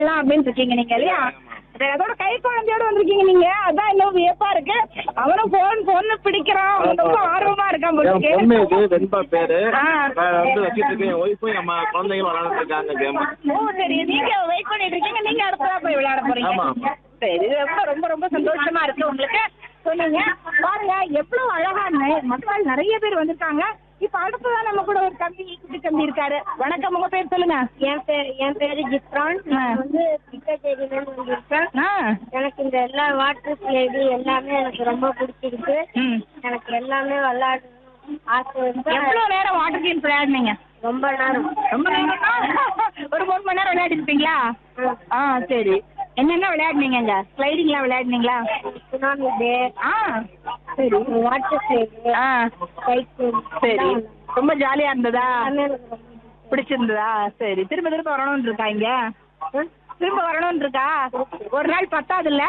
எல்லாம் அப்படின்னு இருக்கீங்க நீங்க இல்லையா அது அதோட கை குழந்தையோட வந்திருக்கீங்க நீங்க அதான் இன்னும் வியப்பா இருக்கு அவனும் போன் பொண்ணு பிடிக்கிறான் அவன் ரொம்ப ஆர்வமா இருக்கான் போல என் இருக்கு. பொண்ணு இது வெண்பா பேரு ஆ. நான் வந்து வச்சிட்டு இருக்கேன் என் ஒய்ஃபும் நம்ம குழந்தைங்க விளையாண்டுட்டு இருக்காங்க கேம் ஓ சரி நீங்க வெயிட் பண்ணிட்டு இருக்கீங்க நீங்க அடுத்ததா போய் விளையாட போறீங்க ஆமா. சரி ரொம்ப ரொம்ப ரொம்ப சந்தோஷமா இருக்கு உங்களுக்கு சொன்னீங்க பாருங்க எவ்வளவு அழகா நெ- மக்கள் நிறைய பேர் வந்திருக்காங்க இப்ப அடுத்ததா நம்ம கூட ஒரு தம்பி குட்டி தம்பி இருக்காரு வணக்கம் உங்க பேர் சொல்லுங்க என் பேர் என் பேரு ஜிப்ரான் நான் வந்து பிக்கச்சேரியிலேருந்து வந்திருக்கேன் ஆ எனக்கு இந்த எல்லா வாட்டர் ஸ்லைடு எல்லாமே எனக்கு ரொம்ப பிடிச்சிருக்கு ம். எனக்கு எல்லாமே விளையாடணும் ஆசை இருக்கு எவ்வளவு நேரம் வாட்டர் கேம்ஸ் விளையாடுனீங்க ரொம்ப நேரம் ரொம்ப நேரம் ஒரு மூணு மணி நேரம் விளையாடி இருப்பீங்களா ஆ சரி என்னென்ன விளையாடுனீங்க ஸ்லைடிங்லாம் விளையாடுனீங்களா சுனாமி டே ஆ சரி வாட்டர் ஸ்லைடு ஆ சைக்கிள் சரி ரொம்ப ஜாலியா இருந்ததா எல்லாமே எனக்கு ரொம்ப பிடிச்சிருந்ததா சரி திரும்ப திரும்ப வரணும்னு இருக்கா இங்க திரும்ப வரணும்னு இருக்கா ஒரு நாள் பத்தாது இல்ல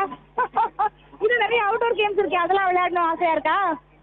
இது நிறைய அவுட்டோர் கேம்ஸ் இருக்கு அதெல்லாம் விளையாடணும் ஆசையா இருக்கா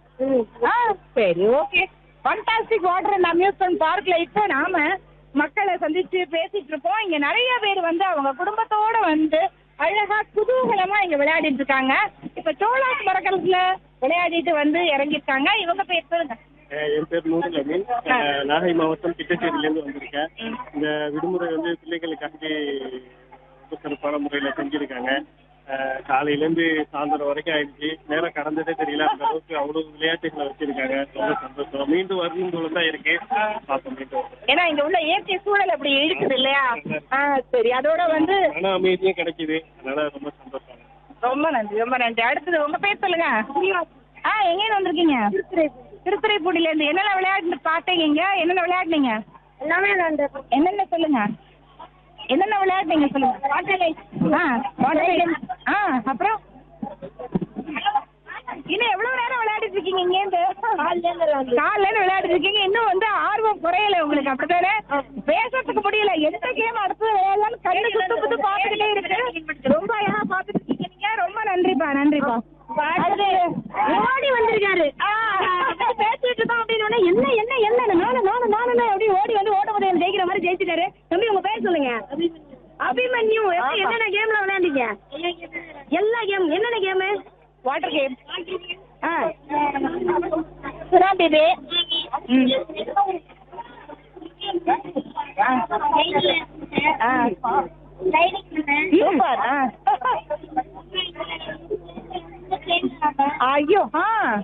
ஆ சரி okay fantastic water and amusement பார்க்ல இப்போ நாம மக்களை சந்திச்சு பேசிட்டு இருக்கோம் இங்க நிறைய பேர் வந்து அவங்க குடும்பத்தோட வந்து அழகா குதூகலமா இங்க விளையாடிட்டு இருக்காங்க இப்ப சோலாஸ் மரக்கலத்துல விளையாடிட்டு வந்து இறங்கிருக்காங்க இவங்க பேர் சொல்லுங்க அஹ் என் பேர் நூறுல் அமீன் அஹ் நாகை மாவட்டம் திட்டச்சேரியிலேருந்து வந்திருக்கேன் இந்த விடுமுறை வந்து பிள்ளைகளுக்காண்டி ரொம்ப சிறப்பான முறையில் செஞ்சுருக்காங்க அஹ் காலையிலேருந்து சாயந்தரம் வரைக்கும் ஆயிடுச்சு நேரம் கடந்ததே தெரியல அந்த அளவுக்கு அவ்வளோ விளையாட்டுகளை வச்சிருக்காங்க ரொம்ப சந்தோஷம் மீண்டும் வரணும் போல தான் இருக்கு பார்ப்போம் மீண்டும் வருவோம். ஏன்னா இங்க உள்ள இயற்கை சூழல் அப்படி இழுக்குது இல்லையா ஆ சரி அதோட வந்து மன அமைதியும் கிடைக்குது அதனால ரொம்ப சந்தோஷம் ரொம்ப நன்றி ரொம்ப நன்றி அடுத்தது உங்க பேர் சொல்லுங்க ஆ எங்க வந்திருக்கீங்க திருத்துறைப்பூடில இருந்து என்னென்ன விளையாட்டு பார்த்தீங்க இங்க என்னென்ன விளையாடுனீங்க எல்லாமே விளையாண்டு என்னென்ன சொல்லுங்க என்னென்ன விளையாடுனீங்க சொல்லுங்க வாட்டர் ஆ வாட்டர் ஆ அப்புறம் இன்னும் எவ்வளவு நேரம் விளையாடிட்டு இருக்கீங்க இங்க இருந்து காலையில இருந்து விளையாடிட்டு இருக்கீங்க இன்னும் வந்து ஆர்வம் குறையல உங்களுக்கு அப்படித்தானே பேசுறதுக்கு முடியல எந்த கேம் அடுத்து விளையாடலாம்னு கண்ணு குத்து குத்து பாத்துக்கிட்டே இருக்கு ரொம்ப அழகா பாத்துட்டு இருக்கீங்க நீங்க ரொம்ப நன்றிப்பா நன்றிப்பா அடுத்து ஓடி வந்திருக்காரு ஆ, பேசிட்டு தான் அப்படின்னு உடனே, என்ன என்ன என்ன நானும் நானும் நானும் அப்படி ஓடி வந்து ஓட்ட போதையில ஜெயிக்கிற மாதிரி ஜெயிச்சிட்டாரு தம்பி உங்க பேர் சொல்லுங்க அபிமன்யு எப்படி என்னென்ன கேம்ல விளையாண்டீங்க எல்லா கேம் என்னென்ன கேம் வாட்டர் கேம் ஆ சுறாம்பி டே ஆ சூப்பர் ஆ ஐயோ ஆ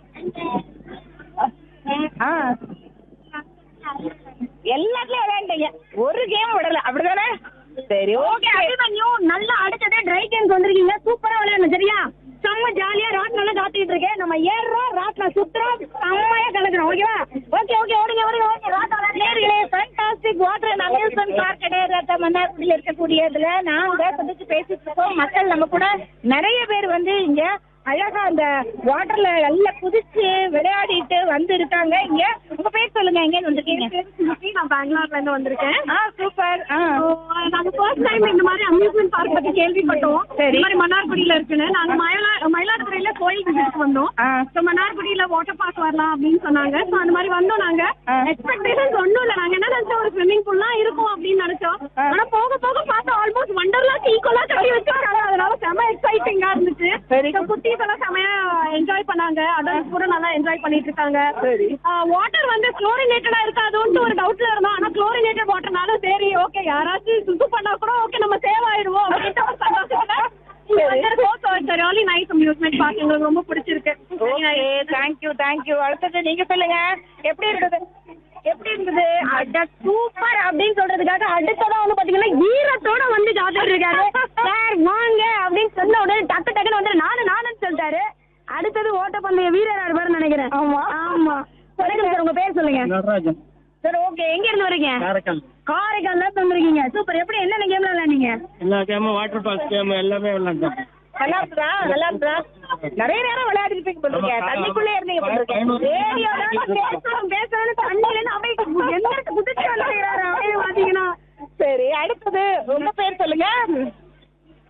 ஆ எல்லாத்துலயும் விளையாண்டீங்க ஒரு கேம் விடல அப்படிதானே சரி ஓகே அபிமன்யு நல்லா அடுத்ததே ட்ரை கேம்ஸ் வந்திருக்கீங்க சூப்பரா விளையாடணும் சரியா செம்ம ஜாலியா ராட் நல்லா காத்திட்டு இருக்கேன் நம்ம ஏறுறோம் ராட்ல சுத்துறோம் செம்மையா கலக்குறோம் ஓகேவா ஓகே ஓகே ஓடுங்க ஓடுங்க ஓகே ராட் நேர்களே fantastic water and amusement park கிடையாது மன்னார்குடியில் இருக்கக்கூடியதுல நாங்க சந்திச்சு பேசிட்டு இருக்கோம் மக்கள் நம்ம கூட நிறைய பேர் வந்து இங்க அழகா அந்த வாட்டர்ல நல்லா குதிச்சு விளையாடிட்டு வந்து இருக்காங்க இங்க உங்க பேர் சொல்லுங்க எங்க வந்திருக்கீங்க நான் பெங்களூர்ல இருந்து வந்திருக்கேன் ஆ சூப்பர் ஆ நாங்க ஃபர்ஸ்ட் டைம் இந்த மாதிரி அம்யூஸ்மெண்ட் பார்க் பத்தி கேள்விப்பட்டோம் சரி. இந்த மாதிரி மன்னார்குடியில இருக்குன்னு நாங்க மயிலா மயிலாடுதுறையில கோயில் விசிட் வந்தோம் ஆ. ஸோ மன்னார்குடியில வாட்டர் பார்க் வரலாம் அப்படின்னு சொன்னாங்க ஸோ அந்த மாதிரி வந்தோம் நாங்க ஆ. எக்ஸ்பெக்டேஷன்ஸ் ஒன்றும் இல்லை நாங்க என்ன நினைச்சோம் ஒரு ஸ்விம்மிங் பூல்லாம் இருக்கும் அப்படின்னு நினைச்சோம் ஆ. ஆனா போக போக பார்த்தா ஆல்மோஸ்ட் வண்டர்லாக்கு ஈக்குவலா கட்டி வச்சிருக்காங்க அதனால செம எக்ஸைட்டிங்கா இருந்துச்சு சரி. So, குட்டீஸ் எல்லாம் செமையா என்ஜாய் பண்ணாங்க அடல்ட்ஸ் கூட நல்லா என்ஜாய் பண்ணிட்டு இருக்காங்க சரி. வாட்டர் வந்து குளோரினேட்டடா இருக்காதுன்ட்டு ஒரு டவுட்ல இருந்தோம் ஆனா குளோரினேட்டட் வாட்டர்னால சரி ஓகே யாராச்சும் சுத்து பண்ணா கூட ஓகே நம்ம சேவ் ஆயிடுவோம் அப்படின்ட்டு ஒரு சந்தோஷத்துல ரியலி நைஸ் அம்யூஸ்மெண்ட் பார்க் எங்களுக்கு ரொம்ப பிடிச்சிருக்கு ஓகே தேங்க்யூ தேங்க்யூ அடுத்தது நீங்க சொல்லுங்க எப்படி இருந்தது எப்படி இருந்தது அட சூப்பர் அப்படின்னு சொல்றதுக்காக அடுத்ததா வந்து பாத்தீங்கன்னா ஈரத்தோட வந்து காத்துட்டு இருக்காரு சார் வாங்க அப்படின்னு சொன்ன உடனே டக்கு டக்குன்னு வந்து நானு நானுன்னு சொல்லிட்டாரு அடுத்தது ஓட்டப்பந்தய வீரர் இருப்பாருன்னு நினைக்கிறேன் ஆமா. ஆமா சொல்லுங்க சார் உங்க பேர் சொல்லுங்க நடராஜன் சார் ஓகே எங்க இருந்து வரீங்க காரைக்கால் காரைக்கால்ல இருந்து வந்திருக்கீங்க சூப்பர் எப்படி என்னென்ன கேம்ல விளையாண்டீங்க எல்லா கேமும் வாட்டர் பார்க் கேம் எல்லாமே விளையாண்டோம் நல்லா இருக்குதா நல்லா இருக்குதா நிறைய நேரம் விளையாடி இருப்பீங்க போல இருக்கே. தண்ணிக்குள்ளே இருந்தீங்க போல இருக்கே. ரேடியோல பேசணும் பேசணும் தண்ணியில இருந்து அப்படியே என்ன குதிச்சு வந்துக்கிறாரு அப்படியே பாத்தீங்கன்னா சரி அடுத்தது உங்க பேர் சொல்லுங்க உங்க பேர்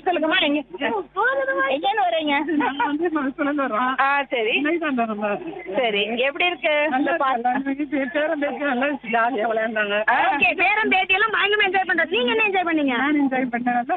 சொல்லுங்கம்மா எங்க எங்கன்னு வரீங்க ஆ சரி சரி எப்படி இருக்கு ஓகே பேரம் பேட்டி எல்லாம் பயங்கரமா என்ஜாய் பண்றது நீங்க என்ன என்ஜாய் பண்ணீங்க